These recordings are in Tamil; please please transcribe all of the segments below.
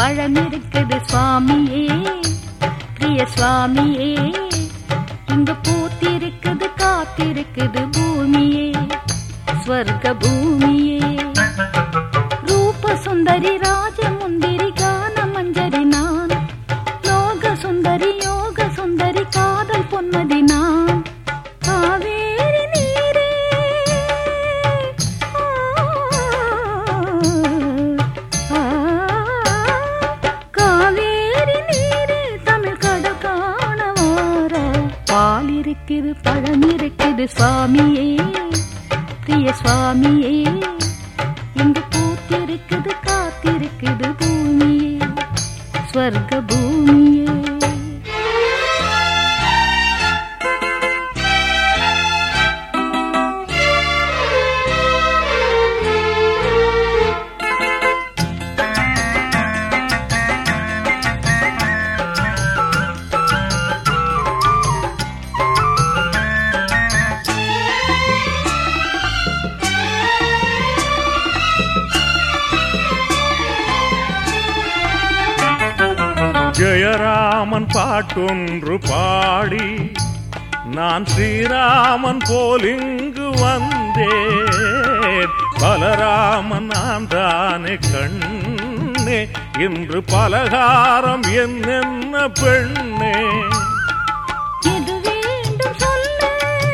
பழம் இருக்குது சுவாமியே பிரிய சுவாமியே இங்கு பூத்திருக்குது காத்திருக்குது பூமியே ஸ்வர்க பூமியே ரூப சுந்தரி ராஜமுந்திரி கான மஞ்சரி நான் லோக சுந்தரி யோக சுந்தரி காதல் பொன்மதி நான் காவேரி நீரே ஆ, காவேரி நீரே தமிழ் கடல் காண வார பால் இருக்குது பழம் இருக்குது சுவாமியே பிரிய சுவாமியே இங்கு பூத்திருக்குது காத்திருக்குது பூமியே ஸ்வர்க பூமியே ஜெயராமன் பாட்டொன்று பாடி நான் ஸ்ரீராமன் போல் இங்கு வந்தேன் பலராமன் நான் தானே கண்ணே இன்று பலகாரம் என்னென்ன பெண்ணே எது வேண்டும் சொல்லு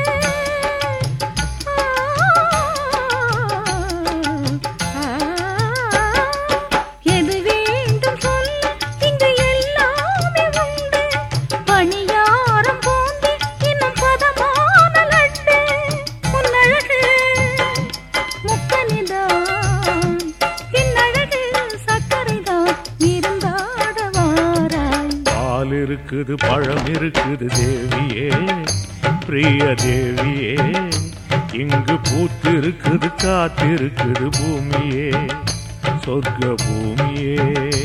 ஆ, ஆ, எது வேண்டும் சொல்லு இங்கு எல்லாமே உண்டு பணியாரம் பூந்து இன்னும் பதமான லட்டு உன்னழகு முக்கனிதான் பின்னழகு சர்க்கரைதான் விருந்தாட வாராய் பால் இருக்குது பழம் இருக்குது தேவியே பிரிய தேவியே இங்கு பூத்திருக்குது காத்திருக்குது பூமியே சொர்க்க பூமியே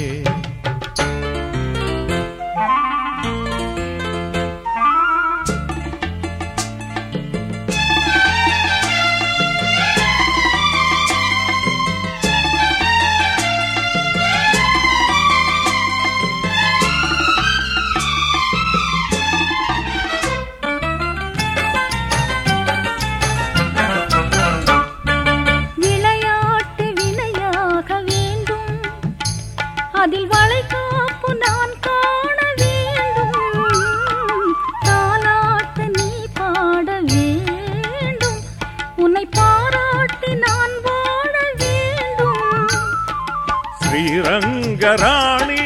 விளையாட்டு வினையாக வேண்டும் அதில் வளைகாப்பு நான் காண வேண்டும் தாலாட்டு நீ பாட வேண்டும் உன்னை பாராட்டி நான் வாழ வேண்டும் ஸ்ரீரங்கராணி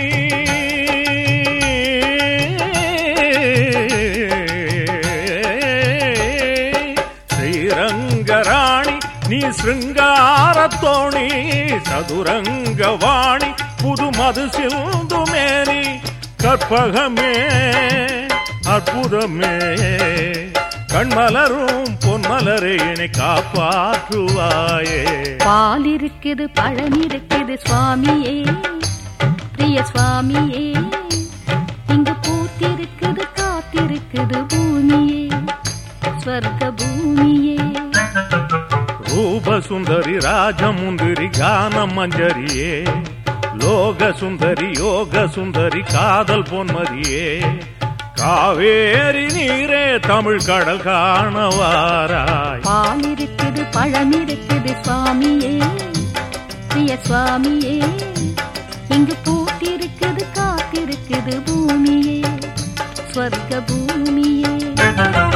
ஸ்ரீரங்கராணி நீ சிருங்காரத்தோணி சதுரங்கவாணி புது மது சிந்துமேனி கற்பகமே அற்புதமே கண்மலரும் பொன்மலரே என்னை காப்பாற்றுவாயே பால் இருக்குது பழம் இருக்குது சுவாமியே பிரிய சுவாமியே இங்கு பூத்திருக்குது காத்திருக்குது பூமியே ஸ்வர்க பூமியே ரூப சுந்தரி ராஜமுந்திரி கான மஞ்சரியே லோக சுந்தரி யோக சுந்தரி காதல் பொன்மதியே காவேரி நீரே தமிழ் கடல் காணவாராய் பால் இருக்குது பழம் இருக்குது சுவாமியே பிரிய சுவாமியே இங்கு பூத்திருக்குது காத்திருக்குது பூமியே ஸ்வர்க பூமியே